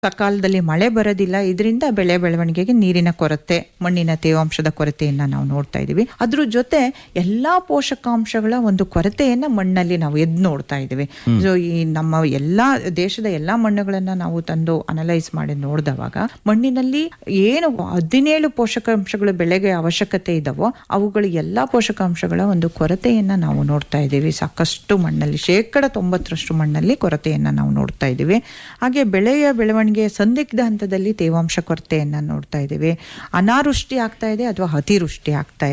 ಸಕಾಲದಲ್ಲಿ ಮಳೆ ಬರೋದಿಲ್ಲ ಇದರಿಂದ ಬೆಳೆ ಬೆಳವಣಿಗೆಗೆ ನೀರಿನ ಕೊರತೆ ಮಣ್ಣಿನ ತೇವಾಂಶದ ಕೊರತೆಯನ್ನ ನಾವು ನೋಡ್ತಾ ಇದೀವಿ ಅದ್ರ ಜೊತೆ ಎಲ್ಲಾ ಪೋಷಕಾಂಶಗಳ ಒಂದು ಕೊರತೆಯನ್ನ ಮಣ್ಣಲ್ಲಿ ನಾವು ಎದ್ ನೋಡ್ತಾ ಇದೀವಿ ಸೊ ಈ ನಮ್ಮ ಎಲ್ಲಾ ದೇಶದ ಎಲ್ಲಾ ಮಣ್ಣುಗಳನ್ನ ನಾವು ತಂದು ಅನಲೈಸ್ ಮಾಡಿ ನೋಡಿದವಾಗ ಮಣ್ಣಿನಲ್ಲಿ ಏನು ಹದಿನೇಳು ಪೋಷಕಾಂಶಗಳು ಬೆಳೆಗೆ ಅವಶ್ಯಕತೆ ಇದಾವೋ ಅವುಗಳ ಎಲ್ಲಾ ಪೋಷಕಾಂಶಗಳ ಒಂದು ಕೊರತೆಯನ್ನ ನಾವು ನೋಡ್ತಾ ಇದ್ದೀವಿ ಸಾಕಷ್ಟು ಮಣ್ಣಲ್ಲಿ ಶೇಕಡ ತೊಂಬತ್ತರಷ್ಟು ಮಣ್ಣಲ್ಲಿ ಕೊರತೆಯನ್ನ ನಾವು ನೋಡ್ತಾ ಇದ್ದೀವಿ ಹಾಗೆ ಬೆಳೆಯ ಬೆಳವಣಿಗೆ ಸಂದಿಗ್ಧ ಹಂತದಲ್ಲಿ ತೇವಾಂಶ ಕೊರತೆಯನ್ನ ನೋಡ್ತಾ ಇದ್ದೀವಿ ಅನಾವೃಷ್ಟಿ ಆಗ್ತಾ ಇದೆ ಅಥವಾ ಅತಿವೃಷ್ಟಿ ಆಗ್ತಾ ಇದೆ